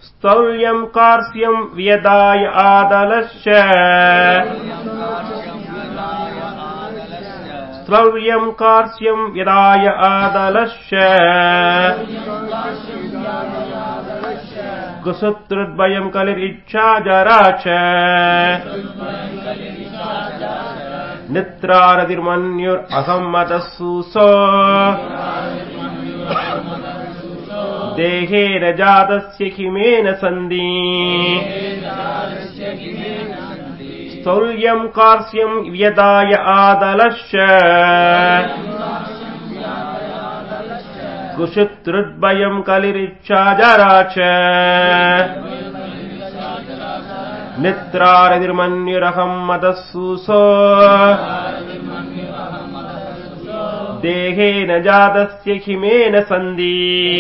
स्थौल्यम् कार्स्यम् व्यदाय आदलश्च स्थौल्यम् कार्स्यम् व्यदाय आदलश्च गुसुत्रुद्वयम् कलिरिच्छा जरा च नित्रारतिर्मन्युरसम्मतः देहेन जातस्य किमेन सन्धि स्थौल्यम् कार्स्यम् व्यदाय आदलश्च कुशुत्रुद्वयम् कलिरिच्छा जरा च नित्रारतिर्मन्युरहम् मदस्सूसो देहेन जातस्य हिमेन सन्धि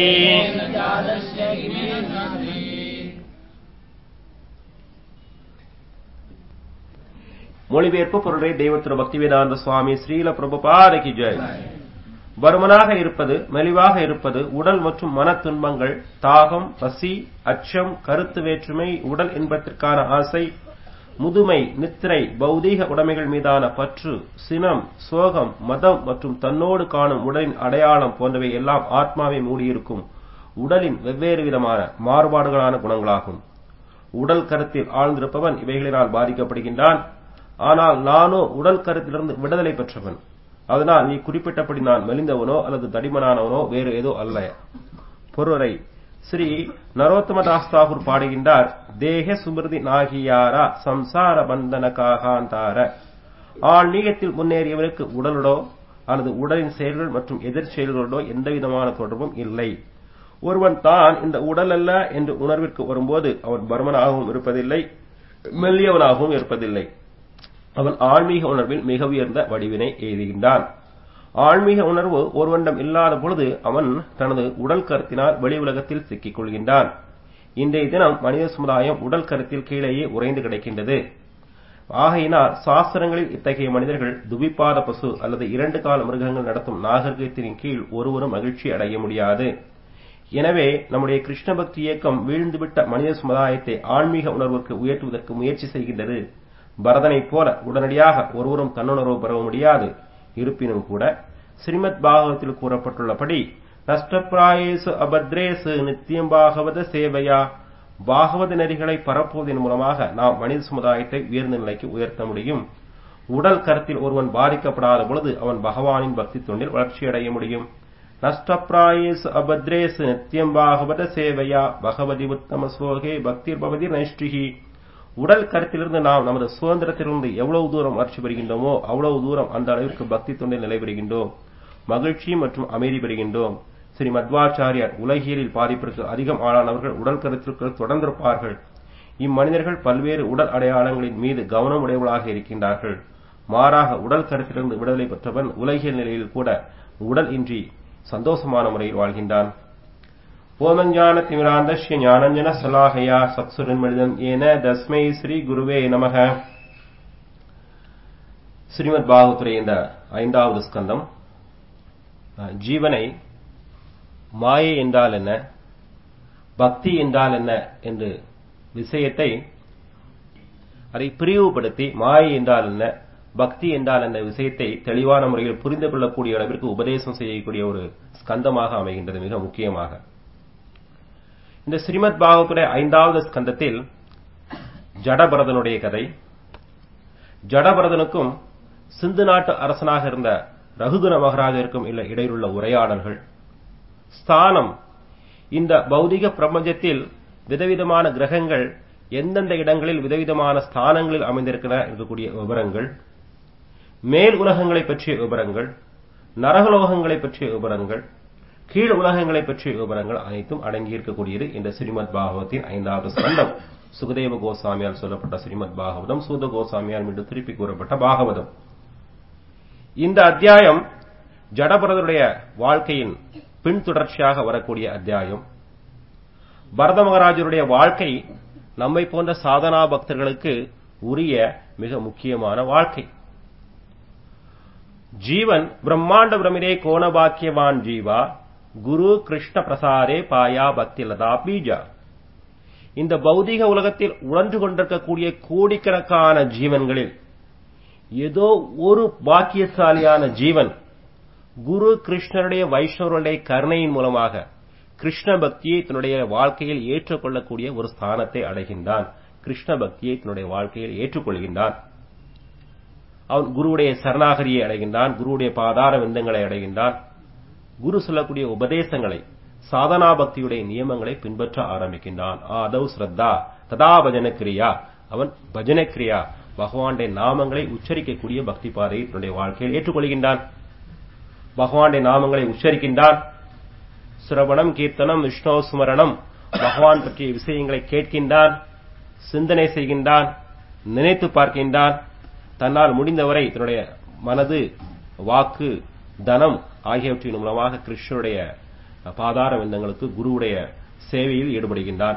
மொழிபெயர்ப்பு பொருளை தெய்வத்திரு பக்திவேதாந்த சுவாமி ஸ்ரீல பிரபுபாதகி ஜெய் வருமனாக இருப்பது மெலிவாக இருப்பது உடல் மற்றும் மன துன்பங்கள் தாகம் பசி அச்சம் கருத்து வேற்றுமை உடல் இன்பத்திற்கான ஆசை முதுமை நித்திரை பௌதீக உடைமைகள் மீதான பற்று சினம் சோகம் மதம் மற்றும் தன்னோடு காணும் உடலின் அடையாளம் போன்றவை எல்லாம் ஆத்மாவை மூடியிருக்கும் உடலின் வெவ்வேறு விதமான மாறுபாடுகளான குணங்களாகும் உடல் கருத்தில் ஆழ்ந்திருப்பவன் இவைகளினால் பாதிக்கப்படுகின்றான் ஆனால் நானோ உடல் கருத்திலிருந்து விடுதலை பெற்றவன் அதனால் நீ குறிப்பிட்டபடி நான் மெலிந்தவனோ அல்லது தடிமனானவனோ வேறு ஏதோ அல்ல பொருளை ஸ்ரீ நரோத்தமதாஸ் தாகூர் பாடுகின்றார் தேக சுமிருதி நாகியாரா சம்சார பந்தன காகாந்தார ஆன்மீகத்தில் முன்னேறியவருக்கு உடலோடோ அல்லது உடலின் செயல்கள் மற்றும் எதிர் செயல்களோடோ எந்தவிதமான தொடர்பும் இல்லை ஒருவன் தான் இந்த உடல் அல்ல என்று உணர்விற்கு வரும்போது அவன் பர்மனாகவும் இருப்பதில்லை மெல்லியவனாகவும் இருப்பதில்லை அவன் ஆன்மீக உணர்வில் மிக உயர்ந்த வடிவினை எய்துகின்றான் ஆன்மீக உணர்வு ஒருவண்டம் இல்லாத பொழுது அவன் தனது உடல் கருத்தினால் வெளி உலகத்தில் சிக்கிக் கொள்கின்றான் இன்றைய தினம் மனித சமுதாயம் உடல் கருத்தில் கீழேயே உறைந்து கிடக்கின்றது ஆகையினால் சாஸ்திரங்களில் இத்தகைய மனிதர்கள் துபிப்பாத பசு அல்லது இரண்டு கால மிருகங்கள் நடத்தும் நாகரிகத்தின் கீழ் ஒருவரும் மகிழ்ச்சி அடைய முடியாது எனவே நம்முடைய கிருஷ்ண பக்தி இயக்கம் வீழ்ந்துவிட்ட மனித சமுதாயத்தை ஆன்மீக உணர்வுக்கு உயர்த்துவதற்கு முயற்சி செய்கின்றது பரதனைப் போல உடனடியாக ஒருவரும் தன்னுணர்வு பெற முடியாது இருப்பினும் கூட ஸ்ரீமத் பாகவத்தில் கூறப்பட்டுள்ளபடி நஷ்டப்பிராயேசு அபத்ரேசு நித்தியம் பாகவத சேவையா பாகவத நெறிகளை பரப்புவதன் மூலமாக நாம் மனித சமுதாயத்தை உயர்ந்த நிலைக்கு உயர்த்த முடியும் உடல் கருத்தில் ஒருவன் பாதிக்கப்படாத பொழுது அவன் பகவானின் பக்தி தொண்டில் வளர்ச்சியடைய முடியும் நஷ்டப்பிராயேசு அபத்ரேசு நித்தியம் பாகவத சேவையா பகவதி உத்தம ஸ்லோகே பக்திர் பவதி நைஷ்டிகி உடல் கருத்திலிருந்து நாம் நமது சுதந்திரத்திலிருந்து எவ்வளவு தூரம் வளர்ச்சி பெறுகின்றோமோ அவ்வளவு தூரம் அந்த அளவிற்கு பக்தி தொண்டில் நிலை பெறுகின்றோம் மகிழ்ச்சி மற்றும் அமைதி பெறுகின்றோம் ஸ்ரீ மத்வாச்சாரியார் உலகியலில் பாதிப்பிற்கு அதிகம் ஆளானவர்கள் உடல் கருத்திற்கு தொடர்ந்திருப்பார்கள் இம்மனிதர்கள் பல்வேறு உடல் அடையாளங்களின் மீது கவனம் உடையவளாக இருக்கின்றார்கள் மாறாக உடல் கருத்திலிருந்து விடுதலை பெற்றவன் உலகியல் நிலையில் கூட உடல் இன்றி சந்தோஷமான முறையில் வாழ்கின்றான் ஓமஞான திமிராந்தஸ்ய ஞானஞ்சன சலாகையா சத்சுரன்மனிதம் ஏன தஸ்மை ஸ்ரீ குருவே நமக ஸ்ரீமத் பாகவத்துறை இந்த ஐந்தாவது ஸ்கந்தம் ஜீவனை மாயை என்றால் என்ன பக்தி என்றால் என்ன என்று விஷயத்தை அதை பிரிவுபடுத்தி மாயை என்றால் என்ன பக்தி என்றால் என்ன விஷயத்தை தெளிவான முறையில் புரிந்து கொள்ளக்கூடிய அளவிற்கு உபதேசம் செய்யக்கூடிய ஒரு ஸ்கந்தமாக அமைகின்றது மிக முக்கியமாக இந்த ஸ்ரீமத் பாகவத்துடைய ஐந்தாவது ஸ்கந்தத்தில் ஜடபரதனுடைய கதை ஜடபரதனுக்கும் சிந்து நாட்டு அரசனாக இருந்த ரகுகுண மகராஜருக்கும் இல்ல இடையிலுள்ள உரையாடல்கள் ஸ்தானம் இந்த பௌதிக பிரபஞ்சத்தில் விதவிதமான கிரகங்கள் எந்தெந்த இடங்களில் விதவிதமான ஸ்தானங்களில் அமைந்திருக்கிற இருக்கக்கூடிய விவரங்கள் மேல் உலகங்களை பற்றிய விவரங்கள் நரகலோகங்களை பற்றிய விவரங்கள் கீழ் உலகங்களை பற்றிய விவரங்கள் அனைத்தும் அடங்கியிருக்கக்கூடியது இந்த ஸ்ரீமத் பாகவத்தின் ஐந்தாவது ஸ்கந்தம் சுகதேவ கோசாமியால் சொல்லப்பட்ட ஸ்ரீமத் பாகவதம் சூத கோசாமியால் மீண்டும் திருப்பி கூறப்பட்ட பாகவதம் இந்த அத்தியாயம் ஜடபரதனுடைய வாழ்க்கையின் பின்தொடர்ச்சியாக வரக்கூடிய அத்தியாயம் பரத மகாராஜருடைய வாழ்க்கை நம்மை போன்ற சாதனா பக்தர்களுக்கு உரிய மிக முக்கியமான வாழ்க்கை ஜீவன் பிரம்மாண்ட பிரமிரே கோணபாக்கியவான் ஜீவா குரு கிருஷ்ண பிரசாரே பாயா பக்தி லதா பீஜா இந்த பௌதிக உலகத்தில் உழன்று கொண்டிருக்கக்கூடிய கோடிக்கணக்கான ஜீவன்களில் ஏதோ ஒரு பாக்கியசாலியான ஜீவன் குரு கிருஷ்ணருடைய வைஷ்ணவருடைய கருணையின் மூலமாக கிருஷ்ண பக்தியை தன்னுடைய வாழ்க்கையில் ஏற்றுக்கொள்ளக்கூடிய ஒரு ஸ்தானத்தை அடைகின்றான் கிருஷ்ண பக்தியை தன்னுடைய வாழ்க்கையில் ஏற்றுக்கொள்கின்றான் அவன் குருவுடைய சரணாகரியை அடைகின்றான் குருவுடைய பாதார விந்தங்களை அடைகின்றான் குரு சொல்லக்கூடிய உபதேசங்களை சாதனா பக்தியுடைய நியமங்களை பின்பற்ற ஆரம்பிக்கின்றான் ஆதவ் ஸ்ரத்தா ததா பஜன கிரியா அவன் பஜன கிரியா பகவானுடைய நாமங்களை உச்சரிக்கக்கூடிய பக்தி பாதையை தன்னுடைய வாழ்க்கையில் ஏற்றுக்கொள்கின்றான் பகவானுடைய நாமங்களை உச்சரிக்கின்றான் சிரவணம் கீர்த்தனம் விஷ்ணு ஸ்மரணம் பகவான் பற்றிய விஷயங்களை கேட்கின்றான் சிந்தனை செய்கின்றான் நினைத்து பார்க்கின்றான் தன்னால் முடிந்தவரை தன்னுடைய மனது வாக்கு தனம் ஆகியவற்றின் மூலமாக கிருஷ்ணருடைய பாதார விந்தங்களுக்கு குருவுடைய சேவையில் ஈடுபடுகின்றான்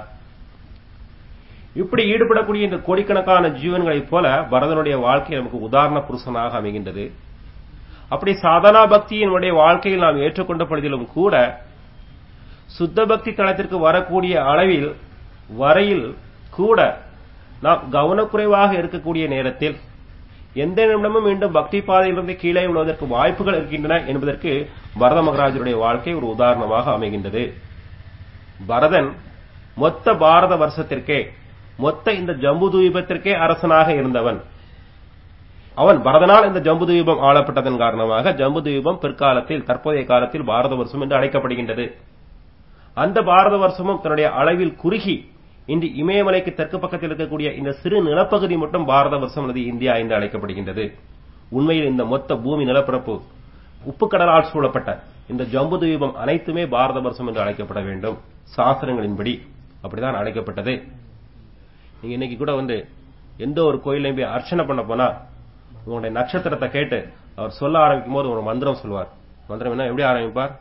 இப்படி ஈடுபடக்கூடிய இந்த கோடிக்கணக்கான ஜீவன்களைப் போல பரதனுடைய வாழ்க்கை நமக்கு உதாரண புருஷனாக அமைகின்றது அப்படி சாதனா பக்தியினுடைய வாழ்க்கையில் நாம் ஏற்றுக்கொண்ட பொழுதிலும் கூட சுத்த பக்தி தளத்திற்கு வரக்கூடிய அளவில் வரையில் கூட நாம் கவனக்குறைவாக இருக்கக்கூடிய நேரத்தில் எந்த நிமிடமும் மீண்டும் பக்தி பாதையிலிருந்து கீழே விழுவதற்கு வாய்ப்புகள் இருக்கின்றன என்பதற்கு பரத மகராஜருடைய வாழ்க்கை ஒரு உதாரணமாக அமைகின்றது பரதன் மொத்த பாரத வருஷத்திற்கே மொத்த இந்த ஜம்பு தூபத்திற்கே அரசனாக இருந்தவன் அவன் பரதனால் இந்த ஜம்பு தூபம் ஆளப்பட்டதன் காரணமாக ஜம்பு தூபம் பிற்காலத்தில் தற்போதைய காலத்தில் பாரத வருஷம் என்று அழைக்கப்படுகின்றது அந்த பாரத வருஷமும் தன்னுடைய அளவில் குறுகி இன்று இமயமலைக்கு தெற்கு பக்கத்தில் இருக்கக்கூடிய இந்த சிறு நிலப்பகுதி மட்டும் பாரத வருஷம் அல்லது இந்தியா என்று அழைக்கப்படுகின்றது உண்மையில் இந்த மொத்த பூமி நிலப்பரப்பு உப்பு கடலால் சூழப்பட்ட இந்த ஜம்பு தீபம் அனைத்துமே பாரத வருஷம் என்று அழைக்கப்பட வேண்டும் சாஸ்திரங்களின்படி அப்படிதான் அழைக்கப்பட்டது நீங்க இன்னைக்கு கூட வந்து எந்த ஒரு கோயிலையும் போய் அர்ச்சனை பண்ண போனா உங்களுடைய நட்சத்திரத்தை கேட்டு அவர் சொல்ல ஆரம்பிக்கும் போது ஒரு மந்திரம் சொல்வார் மந்திரம் என்ன எப்படி ஆரம்பிப்பார்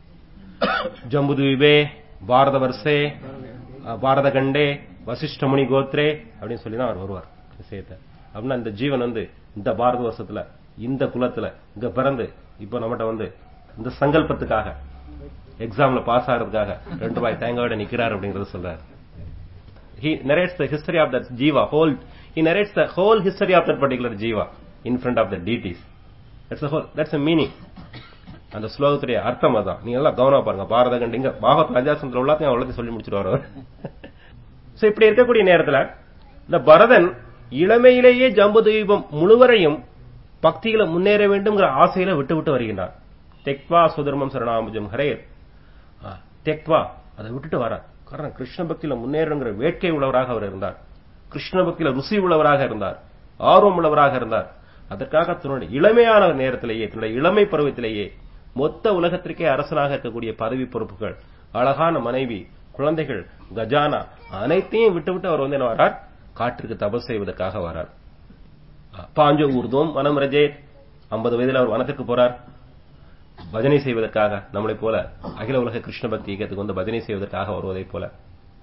ஜம்புதீபே பாரத வருஷே பாரத கண்டே வசிஷ்ட முனி கோத்ரே அப்படின்னு சொல்லி தான் அவர் வருவார் விஷயத்தை அப்படின்னா இந்த ஜீவன் வந்து இந்த பாரத வருஷத்துல இந்த குலத்துல இங்க பிறந்து இப்ப நம்மகிட்ட வந்து இந்த சங்கல்பத்துக்காக எக்ஸாம்ல பாஸ் ஆகிறதுக்காக ரெண்டு ரூபாய் தேங்காயோட நிக்கிறார் அப்படிங்கறத சொல்றாரு he narrates the history of that jiva whole he narrates the whole history of that particular jiva in front of the deities that's the whole that's the meaning அந்த ஸ்லோகத்துடைய அர்த்தம் அதான் நீங்க எல்லாம் கவனம் பாருங்க பாரத கண்டிங்க பாகவத் ராஜாசந்திர உள்ளத்தையும் அவ்வளோத்தையும் சொல்லி முடிச்சிருவார் அவர் சோ இப்படி இருக்கக்கூடிய நேரத்துல இந்த பரதன் இளமையிலேயே ஜம்பு தீபம் முழுவரையும் பக்தியில முன்னேற வேண்டும்ங்கிற ஆசையில விட்டு விட்டு வருகின்றார் தெக்வா சுதர்மம் சரணாமுஜம் ஹரேர் தெக்வா அதை விட்டுட்டு வரார் காரணம் கிருஷ்ண பக்தியில முன்னேறங்கிற வேட்கை உள்ளவராக அவர் இருந்தார் கிருஷ்ண பக்தியில ருசி உள்ளவராக இருந்தார் ஆர்வம் உள்ளவராக இருந்தார் அதற்காக தன்னுடைய இளமையான நேரத்திலேயே தன்னுடைய இளமை பருவத்திலேயே மொத்த உலகத்திற்கே அரசனாக இருக்கக்கூடிய பதவி பொறுப்புகள் அழகான மனைவி குழந்தைகள் கஜானா அனைத்தையும் விட்டு விட்டு அவர் வந்து என்ன வரார் காட்டிற்கு தபஸ் செய்வதற்காக வரார் பாஞ்சோ ஊர்தோம் வனம் ரஜே ஐம்பது வயதில் அவர் வனத்திற்கு போறார் பஜனை செய்வதற்காக நம்மளை போல அகில உலக கிருஷ்ண பக்தி இயக்கத்துக்கு வந்து பஜனை செய்வதற்காக வருவதைப் போல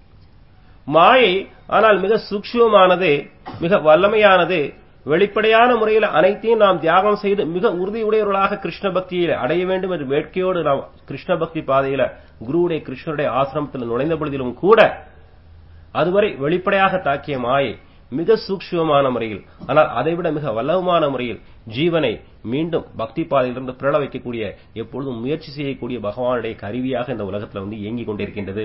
மாயை ஆனால் மிக சூக்ஷ்மமானது மிக வல்லமையானது வெளிப்படையான முறையில் அனைத்தையும் நாம் தியாகம் செய்து மிக உறுதியுடையவர்களாக கிருஷ்ண பக்தியை அடைய வேண்டும் என்று வேட்கையோடு நாம் கிருஷ்ண பக்தி பாதையில குருவுடைய கிருஷ்ணருடைய ஆசிரமத்தில் நுழைந்த பொழுதிலும் கூட அதுவரை வெளிப்படையாக தாக்கிய மாயை மிக சூக்ஷ்மமான முறையில் ஆனால் அதைவிட மிக வல்லவமான முறையில் ஜீவனை மீண்டும் பக்தி பாதையிலிருந்து பிறள வைக்கக்கூடிய எப்பொழுதும் முயற்சி செய்யக்கூடிய பகவானுடைய கருவியாக இந்த உலகத்தில் வந்து இயங்கிக் கொண்டிருக்கின்றது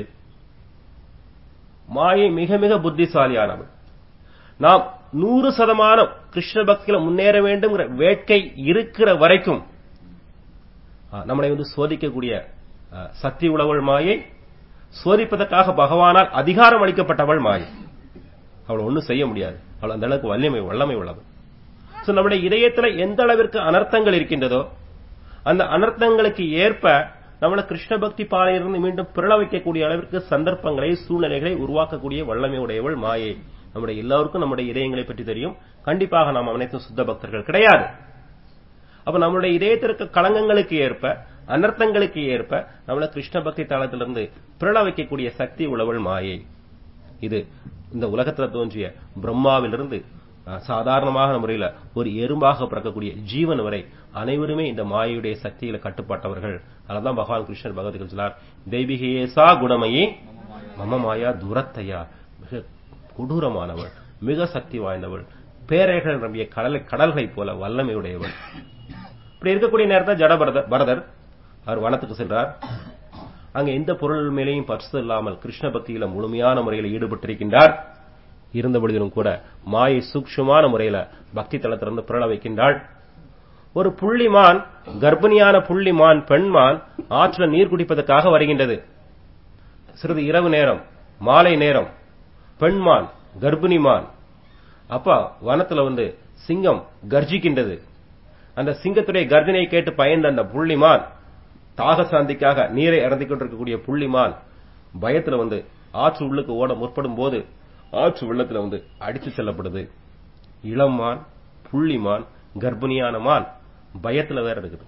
மாயை மிக மிக புத்திசாலியானவள் நாம் நூறு சதமானம் கிருஷ்ண பக்தியில முன்னேற வேண்டும்ங்கிற வேட்கை இருக்கிற வரைக்கும் நம்மளை வந்து சோதிக்கக்கூடிய சக்தி உளவள் மாயை சோதிப்பதற்காக பகவானால் அதிகாரம் அளிக்கப்பட்டவள் மாயை அவள் ஒன்றும் செய்ய முடியாது அவள் அந்த அளவுக்கு வல்லமை வல்லமை உள்ளவள் சோ நம்முடைய இதயத்துல எந்த அளவிற்கு அனர்த்தங்கள் இருக்கின்றதோ அந்த அனர்த்தங்களுக்கு ஏற்ப நம்மளை கிருஷ்ண பக்தி பாதையிலிருந்து மீண்டும் பிறள வைக்கக்கூடிய அளவிற்கு சந்தர்ப்பங்களை சூழ்நிலைகளை உருவாக்கக்கூடிய வல்லமை உடையவள் மாயை நம்முடைய எல்லாருக்கும் நம்முடைய இதயங்களை பற்றி தெரியும் கண்டிப்பாக நாம் அனைத்தும் சுத்த பக்தர்கள் கிடையாது அப்ப நம்மளுடைய இதயத்திற்கு களங்கங்களுக்கு ஏற்ப அனர்த்தங்களுக்கு ஏற்ப நம்மள கிருஷ்ண பக்தி தளத்திலிருந்து பிறள வைக்கக்கூடிய சக்தி உழவள் மாயை இது இந்த உலகத்தில் தோன்றிய பிரம்மாவிலிருந்து சாதாரணமாக முறையில் ஒரு எறும்பாக பிறக்கக்கூடிய ஜீவன் வரை அனைவருமே இந்த மாயையுடைய சக்தியில கட்டுப்பட்டவர்கள் அதனால்தான் பகவான் கிருஷ்ணர் பகவதிகள் சொன்னார் தெய்வீகேசா குணமயி மம மாயா துரத்தையா மிக கொடூரமானவள் மிக சக்தி வாய்ந்தவள் பேரைகள் நம்பிய கடலை கடல்களை போல வல்லமையுடையவள் இப்படி இருக்கக்கூடிய நேரத்தில் ஜட பரதர் பரதர் அவர் வனத்துக்கு சென்றார் அங்க எந்த பொருள் மேலேயும் பற்று இல்லாமல் கிருஷ்ண பக்தியில முழுமையான முறையில் ஈடுபட்டிருக்கின்றார் இருந்த பொழுதிலும் கூட மாயை சூக்ஷமான முறையில பக்தி தளத்திலிருந்து பிறள வைக்கின்றாள் ஒரு புள்ளிமான் கர்ப்பிணியான புள்ளிமான் பெண்மான் ஆற்றுல நீர் குடிப்பதற்காக வருகின்றது சிறிது இரவு நேரம் மாலை நேரம் பெண்மான் கர்ப்பிணிமான் அப்ப வனத்துல வந்து சிங்கம் கர்ஜிக்கின்றது அந்த சிங்கத்துடைய கர்ஜனையை கேட்டு பயந்த அந்த புள்ளிமான் தாக சாந்திக்காக நீரை இறந்திக் கொண்டிருக்கக்கூடிய புள்ளிமான் பயத்துல வந்து ஆற்று உள்ளுக்கு ஓட முற்படும் போது ஆற்று வெள்ளத்துல வந்து அடித்து செல்லப்படுது இளம்மான் புள்ளிமான் கர்ப்பிணியான மான் பயத்துல வேற இருக்குது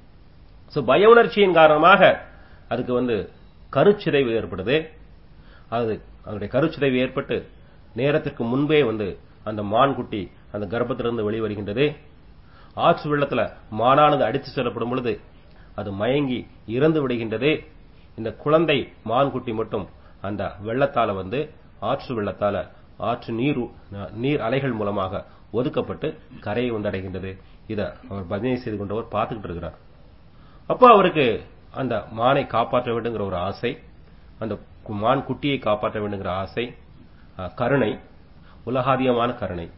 சோ பய உணர்ச்சியின் காரணமாக அதுக்கு வந்து கருச்சிதைவு ஏற்படுது அது அதனுடைய கருச்சிதைவு ஏற்பட்டு நேரத்திற்கு முன்பே வந்து அந்த மான் குட்டி அந்த கர்ப்பத்திலிருந்து வெளிவருகின்றது ஆற்று வெள்ளத்துல மானானது அடித்து செல்லப்படும் பொழுது அது மயங்கி இறந்து விடுகின்றது இந்த குழந்தை மான்குட்டி மட்டும் அந்த வெள்ளத்தால வந்து ஆற்று வெள்ளத்தால ஆற்று நீர் நீர் அலைகள் மூலமாக ஒதுக்கப்பட்டு கரையை வந்தடைகின்றது இத அவர் பஜனை செய்து கொண்டவர் பார்த்துக்கிட்டு இருக்கிறார் அப்போ அவருக்கு அந்த மானை காப்பாற்ற வேண்டுங்கிற ஒரு ஆசை அந்த மான் குட்டியை காப்பாற்ற வேண்டுங்கிற ஆசை கருணை உலகாதியமான கருணை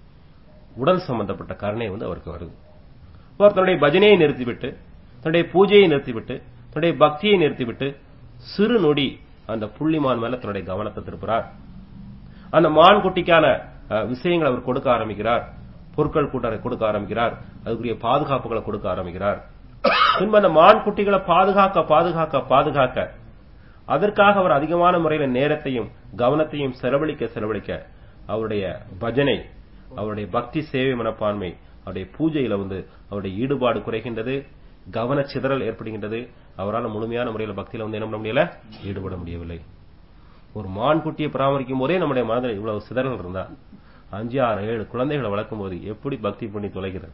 உடல் சம்பந்தப்பட்ட கருணை வந்து அவருக்கு வருது அவர் தன்னுடைய பஜனையை நிறுத்திவிட்டு தன்னுடைய பூஜையை நிறுத்திவிட்டு தன்னுடைய பக்தியை நிறுத்திவிட்டு சிறு நொடி அந்த புள்ளிமான் மேல தன்னுடைய கவனத்தை திருப்புறார் அந்த மான் குட்டிக்கான விஷயங்களை அவர் கொடுக்க ஆரம்பிக்கிறார் பொருட்கள் கூட்டரை கொடுக்க ஆரம்பிக்கிறார் அதுக்குரிய பாதுகாப்புகளை கொடுக்க ஆரம்பிக்கிறார் பின்பு அந்த மான் குட்டிகளை பாதுகாக்க பாதுகாக்க பாதுகாக்க அதற்காக அவர் அதிகமான முறையில நேரத்தையும் கவனத்தையும் செலவழிக்க செலவழிக்க அவருடைய பஜனை அவருடைய பக்தி சேவை மனப்பான்மை அவருடைய பூஜையில வந்து அவருடைய ஈடுபாடு குறைகின்றது கவன சிதறல் ஏற்படுகின்றது அவரால் முழுமையான முறையில் பக்தியில வந்து என்ன பண்ண முடியல ஈடுபட முடியவில்லை ஒரு மான் குட்டியை பராமரிக்கும் போதே நம்முடைய மனதில் இவ்வளவு சிதறல் இருந்தா அஞ்சு ஆறு ஏழு குழந்தைகளை வளர்க்கும் போது எப்படி பக்தி பண்ணி தொலைகிறது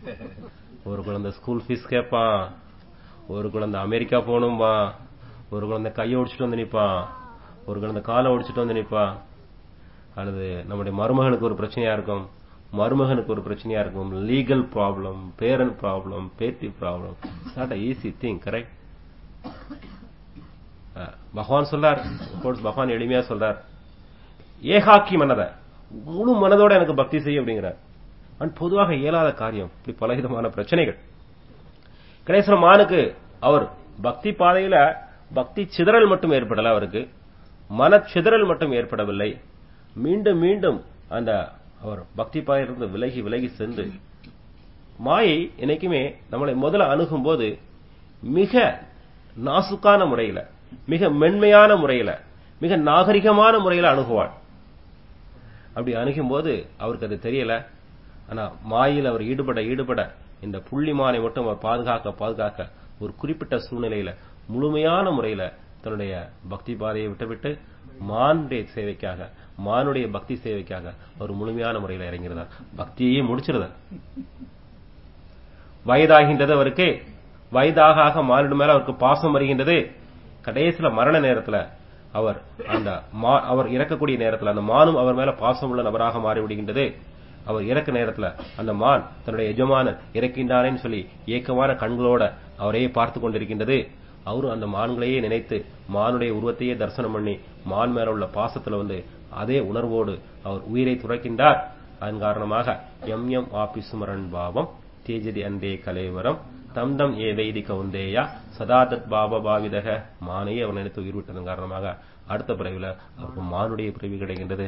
ஒரு குழந்தை ஸ்கூல் ஃபீஸ் கேட்பான் ஒரு குழந்தை அமெரிக்கா போகணும்பா ஒரு குழந்தை கையை ஒடிச்சிட்டு வந்து நிப்பான் ஒரு குழந்தை காலை ஒடிச்சிட்டு வந்து நிப்பான் அல்லது நம்முடைய மருமகனுக்கு ஒரு பிரச்சனையா இருக்கும் மருமகனுக்கு ஒரு பிரச்சனையா இருக்கும் லீகல் ப்ராப்ளம் பேரன் ப்ராப்ளம் பேத்தி problem not easy thing correct பகவான் சொல்றார் பகவான் எளிமையா சொல்றார் ஏகாக்கி மனத முழு மனதோட எனக்கு பக்தி செய்ய அப்படிங்கிறார் அண்ட் பொதுவாக இயலாத காரியம் இப்படி பலவிதமான பிரச்சனைகள் கணேசன மானுக்கு அவர் பக்தி பாதையில பக்தி சிதறல் மட்டும் ஏற்படல அவருக்கு மன சிதறல் மட்டும் ஏற்படவில்லை மீண்டும் மீண்டும் அந்த அவர் பக்தி பாதையிலிருந்து விலகி விலகி சென்று மாயை என்னைக்குமே நம்மளை முதல்ல அணுகும் போது மிக நாசுக்கான முறையில மிக மென்மையான முறையில மிக நாகரிகமான முறையில அணுகுவாள் அப்படி அணுகும் போது அவருக்கு அது தெரியல ஆனா மாயில் அவர் ஈடுபட ஈடுபட இந்த புள்ளிமானை மட்டும் அவர் பாதுகாக்க பாதுகாக்க ஒரு குறிப்பிட்ட சூழ்நிலையில முழுமையான முறையில தன்னுடைய பக்தி பாதையை விட்டுவிட்டு மானுடைய சேவைக்காக மானுடைய பக்தி சேவைக்காக அவர் முழுமையான முறையில இறங்கிறார் பக்தியையே முடிச்சிருந்தார் வயதாகின்றது அவருக்கு வயதாக மானிட மேல அவருக்கு பாசம் வருகின்றது கடைசியில மரண நேரத்துல அவர் அந்த அவர் இறக்கக்கூடிய நேரத்துல அந்த மானும் அவர் மேல பாசம் உள்ள நபராக மாறிவிடுகின்றது அவர் இறக்க நேரத்துல அந்த மான் தன்னுடைய எஜமானன் இறக்கின்றானேன்னு சொல்லி ஏக்கமான கண்களோட அவரையே பார்த்து கொண்டிருக்கின்றது அவரும் அந்த மான்களையே நினைத்து மானுடைய உருவத்தையே தரிசனம் பண்ணி மான் மேல உள்ள பாசத்துல வந்து அதே உணர்வோடு அவர் உயிரை துறக்கின்றார் அதன் காரணமாக எம் எம் ஆபிசுமரன் பாவம் தேஜதி அந்தே கலேவரம் தம் தம் ஏ வைதி கவுந்தேயா சதாதத் பாப பாவிதக மானையே அவர் நினைத்து உயிர் விட்டதன் காரணமாக அடுத்த பிறவில அவருக்கு மானுடைய பிறவி கிடைக்கின்றது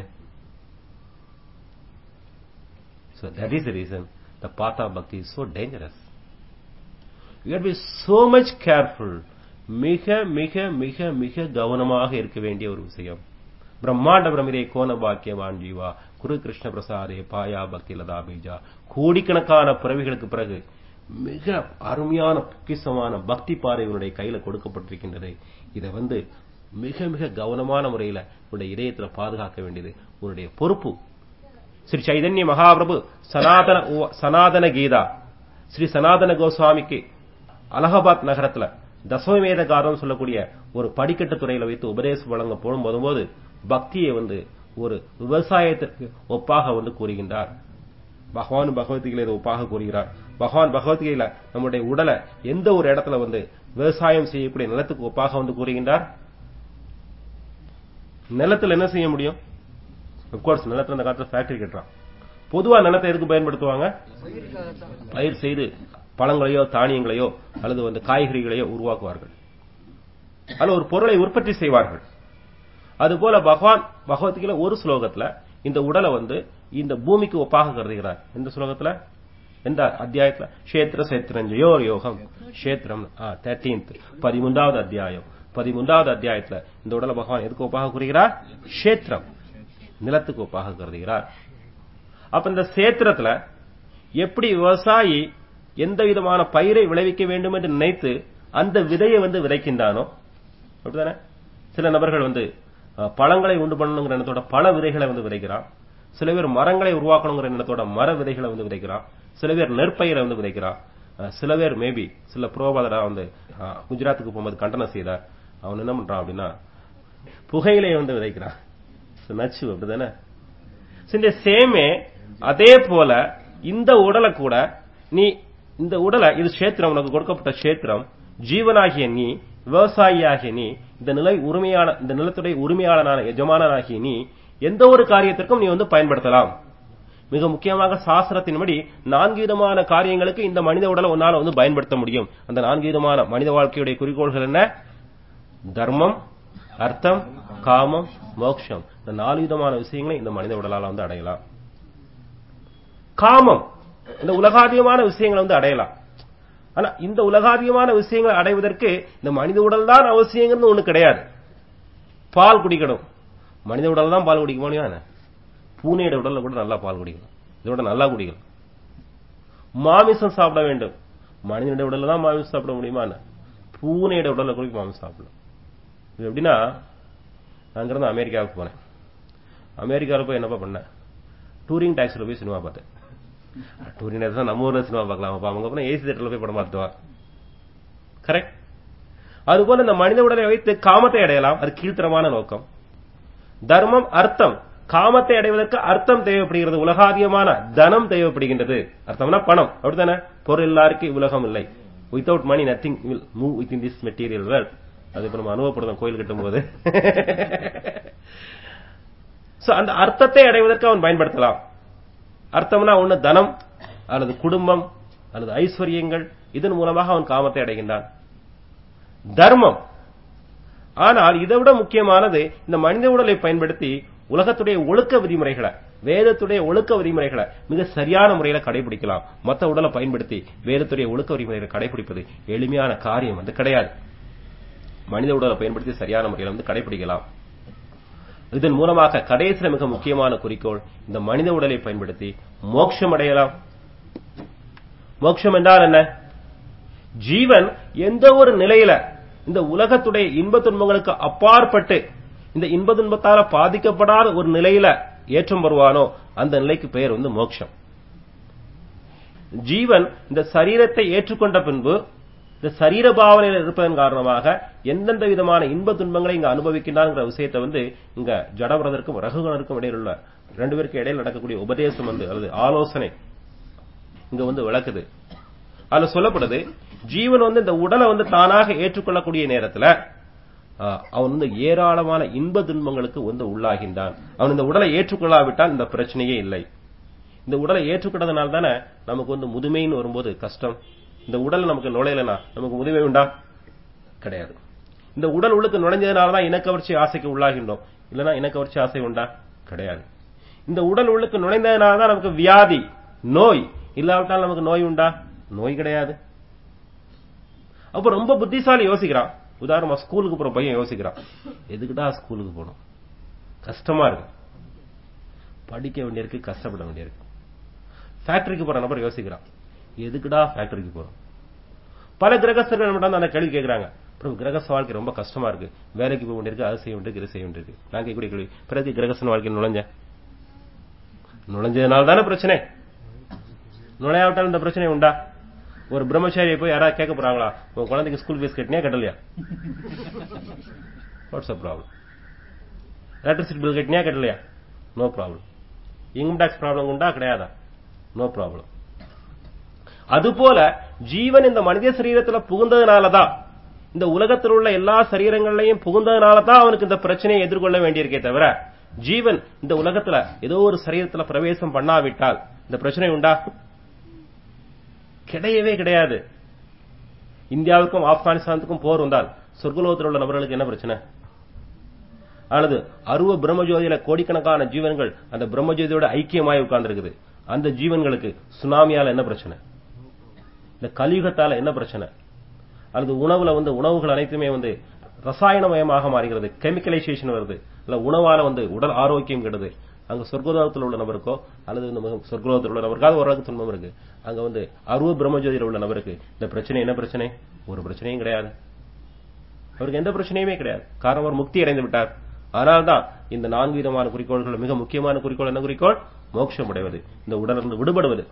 So that is the reason the path of bhakti is so dangerous. You have to be so much careful. மிக மிக மிக மிக கவனமாக இருக்க வேண்டிய ஒரு விஷயம் பிரம்மாண்ட பிரமிதே கோண பாக்கியவான் ஜீவா குரு கிருஷ்ண பிரசாதே பாயா பக்தி லதா பீஜா கோடிக்கணக்கான பிறவிகளுக்கு பிறகு மிக அருமையான பொக்கிசமான பக்தி பாதை உன்னுடைய கையில கொடுக்கப்பட்டிருக்கின்றது இதை வந்து மிக மிக கவனமான முறையில உன்னுடைய இதயத்துல பாதுகாக்க வேண்டியது உன்னுடைய பொறுப்பு ஸ்ரீ சைதன்ய மகாபிரபு சனாதன சனாதன கீதா ஸ்ரீ சனாதன கோஸ்வாமிக்கு அலகாபாத் நகரத்துல தசமவேத காரம் சொல்லக்கூடிய ஒரு படிக்கட்டு துறையில வைத்து உபதேசம் வழங்க போகும்போது பக்தியை வந்து ஒரு விவசாயத்திற்கு ஒப்பாக வந்து கூறுகின்றார் பகவான் பகவத்கீதை இதை ஒப்பாக கூறுகிறார் பகவான் பகவத்கீதையில நம்முடைய உடலை எந்த ஒரு இடத்துல வந்து விவசாயம் செய்யக்கூடிய நிலத்துக்கு ஒப்பாக வந்து கூறுகின்றார் நிலத்துல என்ன செய்ய முடியும் கோர்ஸ் நிலத்துல அந்த காலத்துல ஃபேக்டரி கட்டுறான் பொதுவா நிலத்தை எதுக்கு பயன்படுத்துவாங்க பயிர் செய்து பழங்களையோ தானியங்களையோ அல்லது வந்து காய்கறிகளையோ உருவாக்குவார்கள் அதுல ஒரு பொருளை உற்பத்தி செய்வார்கள் அதுபோல பகவான் பகவத்கீதை ஒரு ஸ்லோகத்துல இந்த உடலை வந்து இந்த பூமிக்கு ஒப்பாக கருதுகிறார் எந்த ஸ்லோகத்துல எந்த அத்தியாயத்துல கஷேத்திர சேத்திரஞ்சயோ யோகம் கஷேத்திரம் தேர்டீன்த் பதிமூன்றாவது அத்தியாயம் பதிமூன்றாவது அத்தியாயத்துல இந்த உடலை பகவான் எதுக்கு ஒப்பாக கூறுகிறார் கஷேத்திரம் நிலத்துக்கு ஒப்பாக கருதுகிறார் அப்ப இந்த சேத்திரத்துல எப்படி விவசாயி எந்த விதமான பயிரை விளைவிக்க வேண்டும் என்று நினைத்து அந்த விதையை வந்து விதைக்கின்றானோ அப்படிதானே சில நபர்கள் வந்து அஹ், பழங்களை உண்டு பண்ணணுங்கிற எண்ணத்தோட பழ விதைகளை வந்து விதைக்கிறான் சில பேர் மரங்களை உருவாக்கணுங்கிற எண்ணத்தோட மர விதைகளை வந்து விதைக்கிறான் சில பேர் நெற்பயிரை வந்து விதைக்கிறான் அஹ், சில பேர் மேபி சில புரோபாதரா வந்து அஹ், குஜராத்துக்கு போகும்போது கண்டனம் செய்தார் அவன் என்ன பண்றான் அப்படின்னா புகையிலையை வந்து விதைக்கிறான் So, நச்சு அப்படிதானே So, இந்த சேமே அதே போல இந்த உடலை கூட நீ இந்த உடலை இது கஷேத்திரம் உனக்கு கொடுக்கப்பட்ட கஷேத்திரம் ஜீவனாகிய நீ விவசாயியாகிய நீ இந்த நிலை உரிமையான இந்த நிலத்துடைய உரிமையாளனான எஜமானனாகிய நீ எந்த ஒரு காரியத்திற்கும் நீ வந்து பயன்படுத்தலாம் மிக முக்கியமாக சாஸ்திரத்தின்படி நான்கு விதமான காரியங்களுக்கு இந்த மனித உடலை உன்னால வந்து பயன்படுத்த முடியும் அந்த நான்கு விதமான மனித வாழ்க்கையுடைய குறிக்கோள்கள் என்ன தர்மம் அர்த்தம் காமம் மோட்சம் இந்த நாலு விதமான விஷயங்களை இந்த மனித உடலால வந்து அடையலாம் காமம் இந்த உலகாதியமான விஷயங்களை வந்து அடையலாம் ஆனா இந்த உலகாதியமான விஷயங்களை அடைவதற்கு இந்த மனித உடல் தான் அவசியங்கிறது ஒண்ணு கிடையாது பால் குடிக்கணும் மனித உடல் தான் பால் குடிக்க முடியும் என்ன? பூனையோட உடல்ல கூட நல்லா பால் குடிக்கணும் இதோட நல்லா குடிக்கணும் மாமிசம் சாப்பிட வேண்டும் மனிதனுடைய உடல்ல தான் மாமிசம் சாப்பிட முடியுமா என்ன? பூனையோட உடல்ல கூட மாமிசம் சாப்பிடலாம் இது எப்படின்னா நான் அங்கிருந்து அமெரிக்காவுக்கு போனேன் அமெரிக்காவில் போய் என்னப்பா பண்ணேன் டூரிங் டாக்ஸில் போய் சினிமா பார்த்தேன் டூரிங் டாக்ஸ் தான் நம்ம ஊர்ல சினிமா பார்க்கலாம் அப்ப அவங்க போனா ஏசி தேட்டர்ல போய் படம் பார்த்துவா கரெக்ட் அதுபோல இந்த மனித உடலை வைத்து காமத்தை அடையலாம் அது கீழ்த்தரமான நோக்கம் தர்மம் அர்த்தம் காமத்தை அடைவதற்கு அர்த்தம் தேவைப்படுகிறது உலகாதியமான தனம் தேவைப்படுகின்றது அர்த்தம்னா பணம் அப்படித்தானே பொருள் எல்லாருக்கும் உலகம் இல்லை without money nothing will move within this material world அது இப்ப நம்ம அனுபவப்படுறோம் கோயில் கட்டும் போது சோ அந்த அர்த்தத்தை அடைவதற்கு அவன் பயன்படுத்தலாம் அர்த்தம்னா ஒண்ணு தனம் அல்லது குடும்பம் அல்லது ஐஸ்வர்யங்கள் இதன் மூலமாக அவன் காமத்தை அடைகின்றான் தர்மம் ஆனால் இதை விட முக்கியமானது இந்த மனித உடலை பயன்படுத்தி உலகத்துடைய ஒழுக்க விதிமுறைகளை வேதத்துடைய ஒழுக்க விதிமுறைகளை மிக சரியான முறையில கடைபிடிக்கலாம் மத்த உடலை பயன்படுத்தி வேதத்துடைய ஒழுக்க விதிமுறைகளை கடைபிடிப்பது எளிமையான காரியம் வந்து கிடையாது மனித உடலை பயன்படுத்தி சரியான முறையில் வந்து கடைபிடிக்கலாம் இதன் மூலமாக கடைசியில மிக முக்கியமான குறிக்கோள் இந்த மனித உடலை பயன்படுத்தி மோட்சம் அடையலாம் மோட்சம் என்றால் என்ன ஜீவன் எந்த ஒரு நிலையில இந்த உலகத்துடைய இன்ப துன்பங்களுக்கு அப்பாற்பட்டு இந்த இன்ப துன்பத்தால பாதிக்கப்படாத ஒரு நிலையில ஏற்றம் வருவானோ அந்த நிலைக்கு பெயர் வந்து மோட்சம் ஜீவன் இந்த சரீரத்தை ஏற்றுக்கொண்ட பின்பு இந்த சரீர பாவனையில் இருப்பதன் காரணமாக எந்தெந்த விதமான இன்ப துன்பங்களை இங்க அனுபவிக்கின்றாங்கிற விஷயத்தை வந்து இங்க ஜடபிரதருக்கும் ரகுகணருக்கும் இடையில் உள்ள ரெண்டு பேருக்கு இடையில் நடக்கக்கூடிய உபதேசம் வந்து அல்லது ஆலோசனை இங்க வந்து விளக்குது அதுல சொல்லப்படுது ஜீவன் வந்து இந்த உடலை வந்து தானாக ஏற்றுக்கொள்ளக்கூடிய நேரத்துல ஆஹ், அவன் வந்து ஏராளமான இன்ப துன்பங்களுக்கு வந்து உள்ளாகின்றான் அவன் இந்த உடலை ஏற்றுக்கொள்ளாவிட்டால் இந்த பிரச்சனையே இல்லை இந்த உடலை ஏற்றுக்கொண்டதுனால தானே நமக்கு வந்து முதுமைன்னு வரும்போது கஷ்டம் இந்த உடல் நமக்கு நுழையலனா நமக்கு முதுமை உண்டா கிடையாது இந்த உடல் உள்ளுக்கு நுழைஞ்சதுனால தான் இனக்கவர்ச்சி ஆசைக்கு உள்ளாகின்றோம் இல்லனா இனக்கவர்ச்சி ஆசை உண்டா கிடையாது இந்த உடல் உள்ளுக்கு நுழைந்ததுனால தான் நமக்கு வியாதி நோய் இல்லாவிட்டால் நமக்கு நோய் உண்டா நோய் கிடையாது அப்ப ரொம்ப புத்திசாலி யோசிக்கிறான் உதாரணமா ஸ்கூலுக்கு போற பையன் யோசிக்கிறான் எதுக்குடா ஸ்கூலுக்கு போகணும் கஷ்டமா இருக்கு படிக்க வேண்டியிருக்கு கஷ்டப்பட வேண்டியிருக்கு ஃபேக்டரிக்கு போற நபர் யோசிக்கிறான் எதுக்குடா ஃபேக்டரிக்கு போறோம் பல கிரகஸ்தர்கள் நம்மகிட்ட அந்த கேள்வி கேட்கறாங்க அப்புறம் கிரகஸ்த வாழ்க்கை ரொம்ப கஷ்டமா இருக்கு வேலைக்கு போக வேண்டியிருக்கு அது செய்ய வேண்டியிருக்கு இது செய்ய வேண்டியிருக்கு நான் கேட்கக்கூடிய கேள்வி பிறகு கிரகஸ்தன் வாழ்க்கையில் நுழைஞ்ச நுழைஞ்சதுனால தானே பிரச்சனை நுழையாவிட்டால் இந்த பிரச்சனை உண்டா ஒரு பிரம்மச்சாரியை போய் யாராவது கேட்க போறாங்களா உன் குழந்தைக்கு ஸ்கூல் ஃபீஸ் கட்டினியா கட்டலையா what's a problem electricity bill கட்டினியா கட்டலையா no problem income tax problem உண்டா கிடையாதா நோ ப்ராப்ளம் அதுபோல ஜீவன் இந்த மனித சரீரத்துல புகுந்ததுனால தான் இந்த உலகத்தில் உள்ள எல்லா சரீரங்களையும் புகுந்ததுனால தான் அவனுக்கு இந்த பிரச்சனையை எதிர்கொள்ள வேண்டியிருக்கே தவிர ஜீவன் இந்த உலகத்துல ஏதோ ஒரு சரீரத்துல பிரவேசம் பண்ணாவிட்டால் இந்த பிரச்சனை உண்டா கிடையவே கிடையாது இந்தியாவுக்கும் ஆப்கானிஸ்தானுக்கும் போர் வந்தால் சொர்க்கலோகத்தில் உள்ள நபர்களுக்கு என்ன பிரச்சனை அல்லது அருவ பிரம்மஜோதியில கோடிக்கணக்கான ஜீவன்கள் அந்த பிரம்மஜோதியோட ஐக்கியமாய் உட்கார்ந்திருக்குது அந்த ஜீவன்களுக்கு சுனாமியால என்ன பிரச்சனை இந்த கலியுகத்தால என்ன பிரச்சனை அல்லது உணவுல வந்து உணவுகள் அனைத்துமே வந்து ரசாயனமயமாக மாறுகிறது கெமிக்கலைசேஷன் வருது இல்ல உணவால வந்து உடல் ஆரோக்கியம் கெடுது அங்க சொர்க்கலோகத்தில் உள்ள நபருக்கோ அல்லது இந்த சொர்க்கலோகத்தில் உள்ள நபருக்காவது ஓரளவுக்கு துன்பம் இருக்கு அங்க வந்து அருவ பிரம்மஜோதியில் உள்ள நபருக்கு இந்த பிரச்சனை என்ன பிரச்சனை ஒரு பிரச்சனையும் கிடையாது அவருக்கு எந்த பிரச்சனையுமே கிடையாது காரணம் அவர் முக்தி அடைந்து விட்டார் அதனால்தான் இந்த நான்கு விதமான குறிக்கோள்கள் மிக முக்கியமான குறிக்கோள் என்ன குறிக்கோள் மோட்சம் அடைவது இந்த உடலிருந்து விடுபடுவது